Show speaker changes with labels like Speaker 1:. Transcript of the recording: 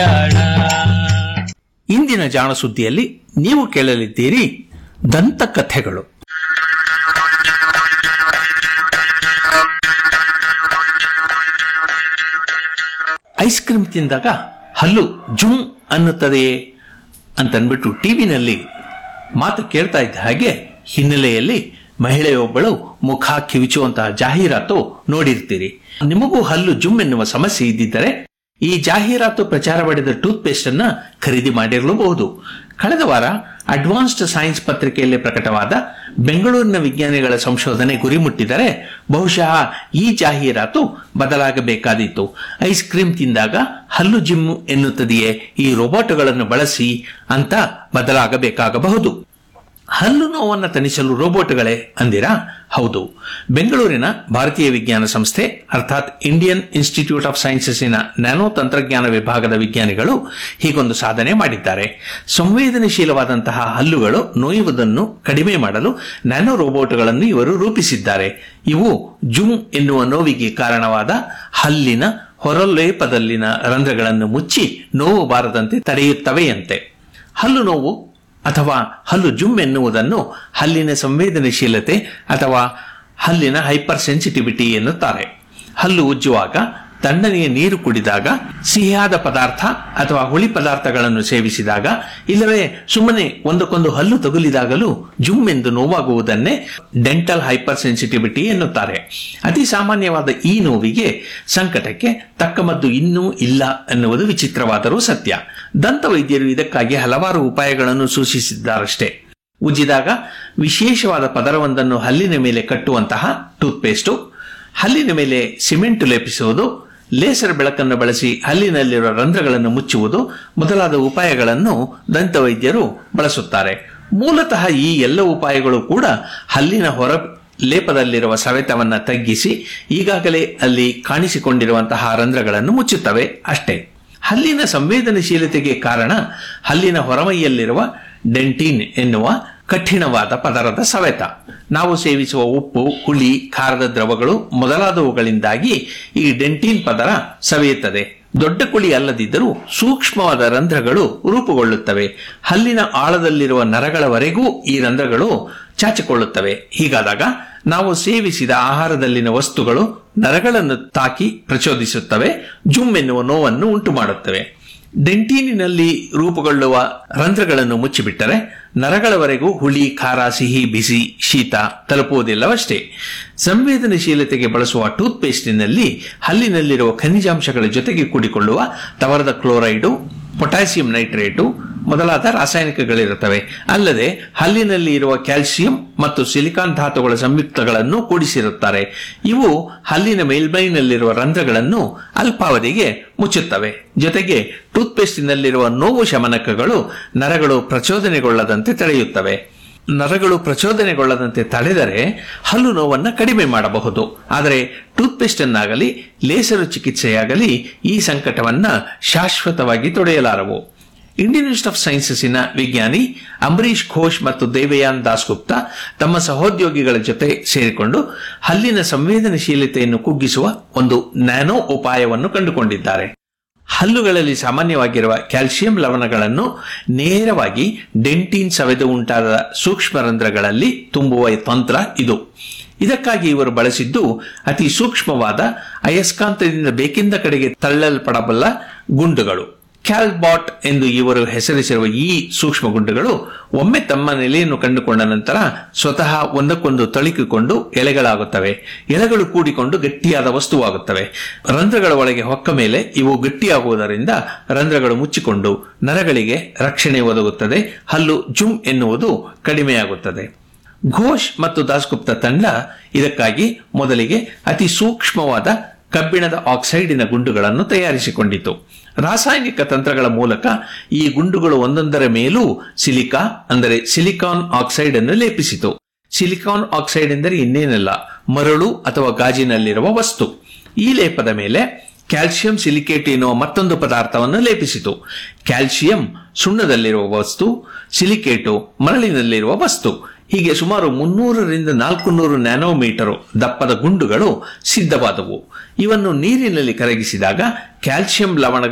Speaker 1: ಇಂದಿನ ಜಾಣ ಸುದ್ದಿಯಲ್ಲಿ ನೀವು ಕೇಳಲಿದ್ದೀರಿ ದಂತಕಥೆಗಳು ಐಸ್ ಕ್ರೀಮ್ ತಿಂದಾಗ ಹಲ್ಲು ಜುಮ್ ಅನ್ನುತ್ತದೆಯೇ ಅಂತನ್ಬಿಟ್ಟು ಟಿವಿನಲ್ಲಿ ಮಾತು ಕೇಳ್ತಾ ಇದ್ದ ಹಾಗೆ ಹಿನ್ನೆಲೆಯಲ್ಲಿ ಮಹಿಳೆಯೊಬ್ಬಳು ಮುಖ ಕಿವಿಚುವಂತಹ ಜಾಹೀರಾತು ನೋಡಿರ್ತೀರಿ ನಿಮಗೂ ಹಲ್ಲು ಜುಮ್ ಎನ್ನುವ ಸಮಸ್ಯೆ ಇದ್ದಿದ್ದರೆ ಈ ಜಾಹೀರಾತು ಪ್ರಚಾರ ಮಾಡಿದ ಟೂತ್ ಪೇಸ್ಟ್ ಅನ್ನ ಖರೀದಿ ಮಾಡಿರಲೂಬಹುದು ಕಳೆದ ವಾರ ಅಡ್ವಾನ್ಸ್ಡ್ ಸೈನ್ಸ್ ಪತ್ರಿಕೆಯಲ್ಲಿ ಪ್ರಕಟವಾದ ಬೆಂಗಳೂರಿನ ವಿಜ್ಞಾನಿಗಳ ಸಂಶೋಧನೆ ಗುರಿ ಮುಟ್ಟಿದರೆ ಬಹುಶಃ ಈ ಜಾಹೀರಾತು ಬದಲಾಗಬೇಕಾದೀತು ಐಸ್ ಕ್ರೀಮ್ ತಿಂದಾಗ ಹಲ್ಲು ಜಿಮ್ ಎನ್ನುತ್ತದೆಯೇ ಈ ರೋಬೋಟ್ಗಳನ್ನು ಬಳಸಿ ಅಂತ ಬದಲಾಗಬೇಕಾಗಬಹುದು ಹಲ್ಲು ನೋವನ್ನು ತಣಿಸಲು ರೋಬೋಟ್ಗಳೇ ಅಂದಿರಾ ಹೌದು ಬೆಂಗಳೂರಿನ ಭಾರತೀಯ ವಿಜ್ಞಾನ ಸಂಸ್ಥೆ ಅರ್ಥಾತ್ ಇಂಡಿಯನ್ ಇನ್ಸ್ಟಿಟ್ಯೂಟ್ ಆಫ್ ಸೈನ್ಸಸ್ಸಿನ ನ್ಯಾನೋ ತಂತ್ರಜ್ಞಾನ ವಿಭಾಗದ ವಿಜ್ಞಾನಿಗಳು ಹೀಗೊಂದು ಸಾಧನೆ ಮಾಡಿದ್ದಾರೆ ಸಂವೇದನಶೀಲವಾದಂತಹ ಹಲ್ಲುಗಳು ನೋಯುವುದನ್ನು ಕಡಿಮೆ ಮಾಡಲು ನ್ಯಾನೋ ರೋಬೋಟ್ಗಳನ್ನು ಇವರು ರೂಪಿಸಿದ್ದಾರೆ ಇವು ಜುಮ್ ಎನ್ನುವ ನೋವಿಗೆ ಕಾರಣವಾದ ಹಲ್ಲಿನ ಹೊರಲೇಪದಲ್ಲಿನ ರಂಧ್ರಗಳನ್ನು ಮುಚ್ಚಿ ನೋವು ಬಾರದಂತೆ ತಡೆಯುತ್ತವೆಯಂತೆ ಹಲ್ಲು ನೋವು ಅಥವಾ ಹಲ್ಲು ಜುಮ್ ಎನ್ನುವುದನ್ನು ಹಲ್ಲಿನ ಸಂವೇದನಶೀಲತೆ ಅಥವಾ ಹಲ್ಲಿನ ಹೈಪರ್ ಸೆನ್ಸಿಟಿವಿಟಿ ಎನ್ನುತ್ತಾರೆ ಹಲ್ಲು ಉಜ್ಜುವಾಗ ತಣ್ಣನೆಯ ನೀರು ಕುಡಿದಾಗ ಸಿಹಿಯಾದ ಪದಾರ್ಥ ಅಥವಾ ಹುಳಿ ಪದಾರ್ಥಗಳನ್ನು ಸೇವಿಸಿದಾಗ ಇಲ್ಲವೇ ಸುಮ್ಮನೆ ಒಂದಕ್ಕೊಂದು ಹಲ್ಲು ತಗುಲಿದಾಗಲೂ ಜುಮ್ ಎಂದು ನೋವಾಗುವುದನ್ನೇ ಡೆಂಟಲ್ ಹೈಪರ್ ಸೆನ್ಸಿಟಿವಿಟಿ ಎನ್ನುತ್ತಾರೆ ಅತಿ ಸಾಮಾನ್ಯವಾದ ಈ ನೋವಿಗೆ ಸಂಕಟಕ್ಕೆ ತಕ್ಕ ಮದ್ದು ಇನ್ನೂ ಇಲ್ಲ ಎನ್ನುವುದು ವಿಚಿತ್ರವಾದರೂ ಸತ್ಯ ದಂತ ವೈದ್ಯರು ಇದಕ್ಕಾಗಿ ಹಲವಾರು ಉಪಾಯಗಳನ್ನು ಸೂಚಿಸಿದ್ದಾರಷ್ಟೇ ಉಜ್ಜಿದಾಗ ವಿಶೇಷವಾದ ಪದರವೊಂದನ್ನು ಹಲ್ಲಿನ ಮೇಲೆ ಕಟ್ಟುವಂತಹ ಟೂತ್ಪೇಸ್ಟು ಹಲ್ಲಿನ ಮೇಲೆ ಸಿಮೆಂಟ್ ಲೇಪಿಸುವುದು ಲೇಸರ್ ಬೆಳಕನ್ನು ಬಳಸಿ ಹಲ್ಲಿನಲ್ಲಿರುವ ರಂಧ್ರಗಳನ್ನು ಮುಚ್ಚುವುದು ಮೊದಲಾದ ಉಪಾಯಗಳನ್ನು ದಂತವೈದ್ಯರು ಬಳಸುತ್ತಾರೆ ಮೂಲತಃ ಈ ಎಲ್ಲ ಉಪಾಯಗಳು ಕೂಡ ಹಲ್ಲಿನ ಹೊರ ಲೇಪದಲ್ಲಿರುವ ಸವೆತವನ್ನು ತಗ್ಗಿಸಿ ಈಗಾಗಲೇ ಅಲ್ಲಿ ಕಾಣಿಸಿಕೊಂಡಿರುವಂತಹ ರಂಧ್ರಗಳನ್ನು ಮುಚ್ಚುತ್ತವೆ ಅಷ್ಟೇ ಹಲ್ಲಿನ ಸಂವೇದನಶೀಲತೆಗೆ ಕಾರಣ ಹಲ್ಲಿನ ಹೊರಮೈಯಲ್ಲಿರುವ ಡೆಂಟಿನ್ ಎನ್ನುವ ಕಠಿಣವಾದ ಪದರದ ಸವೆತ ನಾವು ಸೇವಿಸುವ ಉಪ್ಪು ಹುಳಿ ಖಾರದ ದ್ರವಗಳು ಮೊದಲಾದವುಗಳಿಂದಾಗಿ ಈ ಡೆಂಟಿನ್ ಪದರ ಸವೆಯುತ್ತದೆ ದೊಡ್ಡ ಕುಳಿ ಅಲ್ಲದಿದ್ದರೂ ಸೂಕ್ಷ್ಮವಾದ ರಂಧ್ರಗಳು ರೂಪುಗೊಳ್ಳುತ್ತವೆ ಹಲ್ಲಿನ ಆಳದಲ್ಲಿರುವ ನರಗಳವರೆಗೂ ಈ ರಂಧ್ರಗಳು ಚಾಚಿಕೊಳ್ಳುತ್ತವೆ ಹೀಗಾದಾಗ ನಾವು ಸೇವಿಸಿದ ಆಹಾರದಲ್ಲಿನ ವಸ್ತುಗಳು ನರಗಳನ್ನು ತಾಕಿ ಪ್ರಚೋದಿಸುತ್ತವೆ ಜುಮ್ ಎನ್ನುವ ನೋವನ್ನು ಉಂಟು ಮಾಡುತ್ತವೆ ಡೆಂಟೀನಿನಲ್ಲಿ ರೂಪುಗೊಳ್ಳುವ ರಂಧ್ರಗಳನ್ನು ಮುಚ್ಚಿಬಿಟ್ಟರೆ ನರಗಳವರೆಗೂ ಹುಳಿ ಖಾರ ಸಿಹಿ ಬಿಸಿ ಶೀತ ತಲುಪುವುದಿಲ್ಲವಷ್ಟೇ ಸಂವೇದನಶೀಲತೆಗೆ ಬಳಸುವ ಟೂತ್ ಪೇಸ್ಟಿನಲ್ಲಿ ಹಲ್ಲಿನಲ್ಲಿರುವ ಖನಿಜಾಂಶಗಳ ಜೊತೆಗೆ ಕೂಡಿಕೊಳ್ಳುವ ತವರದ ಕ್ಲೋರೈಡು ಪೊಟ್ಯಾಸಿಯಂ ನೈಟ್ರೇಟು ಮೊದಲಾದ ರಾಸಾಯನಿಕಗಳಿರುತ್ತವೆ ಅಲ್ಲದೆ ಹಲ್ಲಿನಲ್ಲಿ ಇರುವ ಕ್ಯಾಲ್ಸಿಯಂ ಮತ್ತು ಸಿಲಿಕಾನ್ ಧಾತುಗಳ ಸಂಯುಕ್ತಗಳನ್ನು ಕೂಡಿಸಿರುತ್ತಾರೆ ಇವು ಹಲ್ಲಿನ ಮೇಲ್ಮೈನಲ್ಲಿರುವ ರಂಧ್ರಗಳನ್ನು ಅಲ್ಪಾವಧಿಗೆ ಮುಚ್ಚುತ್ತವೆ ಜೊತೆಗೆ ಟೂತ್ಪೇಸ್ಟಿನಲ್ಲಿರುವ ನೋವು ಶಮನಕಗಳು ನರಗಳು ಪ್ರಚೋದನೆಗೊಳ್ಳದಂತೆ ತಡೆಯುತ್ತವೆ ನರಗಳು ಪ್ರಚೋದನೆಗೊಳ್ಳದಂತೆ ತಡೆದರೆ ಹಲ್ಲು ನೋವನ್ನು ಕಡಿಮೆ ಮಾಡಬಹುದು ಆದರೆ ಟೂತ್ಪೇಸ್ಟ್ ಅನ್ನಾಗಲಿ ಲೇಸರು ಚಿಕಿತ್ಸೆಯಾಗಲಿ ಈ ಸಂಕಟವನ್ನ ಶಾಶ್ವತವಾಗಿ ತೊಡೆಯಲಾರವು ಇಂಡಿಯನ್ ಇನ್ಸ್ಟಿಟ್ಯೂಟ್ ಆಫ್ ಸೈನ್ಸಸ್ಸಿನ ವಿಜ್ಞಾನಿ ಅಂಬರೀಶ್ ಘೋಷ್ ಮತ್ತು ದೇವಯಾನ್ ದಾಸ್ಗುಪ್ತಾ ತಮ್ಮ ಸಹೋದ್ಯೋಗಿಗಳ ಜೊತೆ ಸೇರಿಕೊಂಡು ಹಲ್ಲಿನ ಸಂವೇದನಶೀಲತೆಯನ್ನು ಕುಗ್ಗಿಸುವ ಒಂದು ನ್ಯಾನೋ ಉಪಾಯವನ್ನು ಕಂಡುಕೊಂಡಿದ್ದಾರೆ ಹಲ್ಲುಗಳಲ್ಲಿ ಸಾಮಾನ್ಯವಾಗಿರುವ ಕ್ಯಾಲ್ಸಿಯಂ ಲವಣಗಳನ್ನು ನೇರವಾಗಿ ಡೆಂಟಿನ್ ಸವೆದು ಉಂಟಾದ ಸೂಕ್ಷ್ಮ ರಂಧ್ರಗಳಲ್ಲಿ ತುಂಬುವ ತಂತ್ರ ಇದು ಇದಕ್ಕಾಗಿ ಇವರು ಬಳಸಿದ್ದು ಅತಿ ಸೂಕ್ಷ್ಮವಾದ ಅಯಸ್ಕಾಂತದಿಂದ ಬೇಕಿಂದ ಕಡೆಗೆ ತಳ್ಳಲ್ಪಡಬಲ್ಲ ಗುಂಡುಗಳು ಕ್ಯಾಲ್ಬಾಟ್ ಎಂದು ಇವರು ಹೆಸರಿಸಿರುವ ಈ ಸೂಕ್ಷ್ಮ ಗುಂಡುಗಳು ಒಮ್ಮೆ ತಮ್ಮ ನೆಲೆಯನ್ನು ಕಂಡುಕೊಂಡ ನಂತರ ಸ್ವತಃ ಒಂದಕ್ಕೊಂದು ತಳುಕಿಕೊಂಡು ಎಲೆಗಳಾಗುತ್ತವೆ ಎಲೆಗಳು ಕೂಡಿಕೊಂಡು ಗಟ್ಟಿಯಾದ ವಸ್ತುವಾಗುತ್ತವೆ ರಂಧ್ರಗಳ ಒಳಗೆ ಹೊಕ್ಕ ಮೇಲೆ ಇವು ಗಟ್ಟಿಯಾಗುವುದರಿಂದ ರಂಧ್ರಗಳು ಮುಚ್ಚಿಕೊಂಡು ನರಗಳಿಗೆ ರಕ್ಷಣೆ ಒದಗುತ್ತದೆ ಹಲ್ಲು ಜುಮ್ ಎನ್ನುವುದು ಕಡಿಮೆಯಾಗುತ್ತದೆ ಘೋಷ್ ಮತ್ತು ದಾಸ್ಗುಪ್ತ ತಂಡ ಇದಕ್ಕಾಗಿ ಮೊದಲಿಗೆ ಅತಿ ಸೂಕ್ಷ್ಮವಾದ ಕಬ್ಬಿಣದ ಆಕ್ಸೈಡಿನ ಗುಂಡುಗಳನ್ನು ತಯಾರಿಸಿಕೊಂಡಿತು ರಾಸಾಯನಿಕ ತಂತ್ರಗಳ ಮೂಲಕ ಈ ಗುಂಡುಗಳು ಒಂದೊಂದರ ಮೇಲೂ ಸಿಲಿಕಾ ಅಂದರೆ ಸಿಲಿಕಾನ್ ಆಕ್ಸೈಡ್ ಅನ್ನು ಲೇಪಿಸಿತು ಸಿಲಿಕಾನ್ ಆಕ್ಸೈಡ್ ಎಂದರೆ ಇನ್ನೇನಲ್ಲ ಮರಳು ಅಥವಾ ಗಾಜಿನಲ್ಲಿರುವ ವಸ್ತು ಈ ಲೇಪದ ಮೇಲೆ ಕ್ಯಾಲ್ಸಿಯಂ ಸಿಲಿಕೇಟ್ ಎನ್ನುವ ಮತ್ತೊಂದು ಪದಾರ್ಥವನ್ನು ಲೇಪಿಸಿತು ಕ್ಯಾಲ್ಸಿಯಂ ಸುಣ್ಣದಲ್ಲಿರುವ ವಸ್ತು ಸಿಲಿಕೇಟು ಮರಳಿನಲ್ಲಿರುವ ವಸ್ತು ಹೀಗೆ ಸುಮಾರು ಮುನ್ನೂರರಿಂದ ನಾಲ್ಕು ನೂರು ನ್ಯಾನೋಮೀಟರ್ ದಪ್ಪದ ಗುಂಡುಗಳು ಸಿದ್ಧವಾದವು ಇವನ್ನು ನೀರಿನಲ್ಲಿ ಕರಗಿಸಿದಾಗ ಕ್ಯಾಲ್ಸಿಯಂ ಲವಣಗಳು